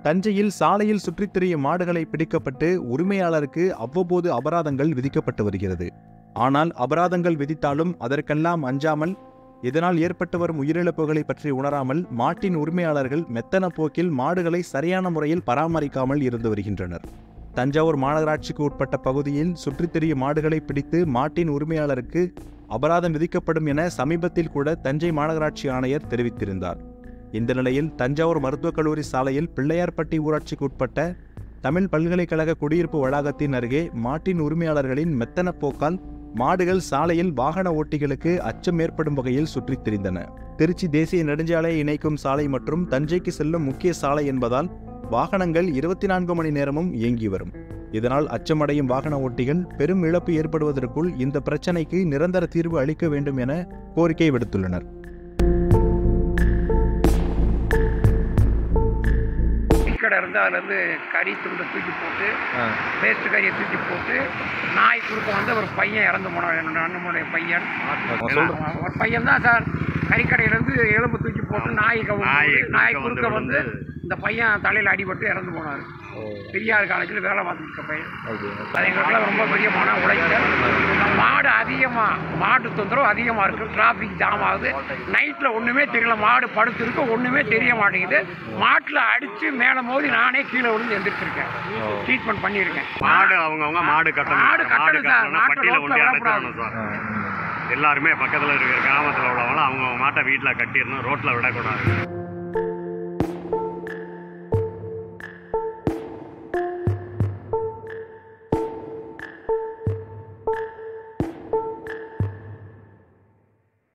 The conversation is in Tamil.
தஞ்சையில் சாலையில் சுற்றித் திரியும் மாடுகளை பிடிக்கப்பட்டு உரிமையாளருக்கு அவ்வப்போது அபராதங்கள் விதிக்கப்பட்டு வருகிறது ஆனால் அபராதங்கள் விதித்தாலும் அதற்கெல்லாம் அஞ்சாமல் இதனால் ஏற்பட்டு வரும் உயிரிழப்புகளை பற்றி உணராமல் மாட்டின் உரிமையாளர்கள் மெத்தன போக்கில் மாடுகளை சரியான முறையில் பராமரிக்காமல் இருந்து வருகின்றனர் தஞ்சாவூர் மாநகராட்சிக்கு உட்பட்ட பகுதியில் சுற்றித் திரியும் மாடுகளை பிடித்து மாட்டின் உரிமையாளருக்கு அபராதம் விதிக்கப்படும் என சமீபத்தில் கூட தஞ்சை மாநகராட்சி ஆணையர் தெரிவித்திருந்தார் இந்த நிலையில் தஞ்சாவூர் மருத்துவக் கல்லூரி சாலையில் பிள்ளையார்பட்டி ஊராட்சிக்கு உட்பட்ட தமிழ் பல்கலைக்கழக குடியிருப்பு வளாகத்தின் அருகே மாட்டின் உரிமையாளர்களின் மெத்தன போக்கால் மாடுகள் சாலையில் வாகன ஓட்டிகளுக்கு அச்சம் ஏற்படும் வகையில் சுற்றித் திரிந்தன திருச்சி தேசிய நெடுஞ்சாலையை இணைக்கும் சாலை மற்றும் தஞ்சைக்கு செல்லும் முக்கிய சாலை என்பதால் வாகனங்கள் இருபத்தி நான்கு மணி நேரமும் இயங்கி வரும் இதனால் அச்சமடையும் வாகன ஓட்டிகள் பெரும் இழப்பு ஏற்படுவதற்குள் இந்த பிரச்சனைக்கு நிரந்தர தீர்வு அளிக்க வேண்டும் என கோரிக்கை விடுத்துள்ளனர் கடை இருந்து அதுலேருந்து கறி துண்டை தூக்கி போட்டு வேஸ்ட் கறியை தூக்கி போட்டு நாய் குறுக்க வந்து ஒரு பையன் இறந்து போனார் என்னோட அண்ணனுடைய பையன் ஒரு பையன் தான் சார் கறிக்கடையிலேருந்து எலும்பு தூக்கி போட்டு நாய் கவு நாய் குறுக்க வந்து இந்த பையன் தலையில் அடிபட்டு இறந்து போனார் பெரியார் காலேஜில் வேலை பார்த்துட்டு இருக்க பையன் அது எங்களுக்கெல்லாம் ரொம்ப பெரிய மன உளைச்சல் மாடு அதிகமாக மாட்டு தொந்தரவு அதிகமாக இருக்குது டிராஃபிக் ஜாம் ஆகுது நைட்டில் ஒன்றுமே தெரியல மாடு படுத்துருக்கு ஒன்றுமே தெரிய மாட்டேங்குது மாட்டில் அடித்து மேலே மோதி நானே கீழே விழுந்து எந்திரிச்சிருக்கேன் ட்ரீட்மெண்ட் பண்ணியிருக்கேன் மாடு அவங்கவுங்க மாடு கட்டணும் மாடு கட்டணும் சார். கட்டணும்னா மாட்டை பட்டியல ரோட்ல ஒண்டி விடக்கூடாது. அடைச்சிடணும் சார் எல்லாருமே பக்கத்தில் இருக்கிற கிராமத்தில் உள்ளவங்களும் அவங்க மாட்டை வீட்டில் கட்டிடணும் ரோட்டில் விடக்கூடாது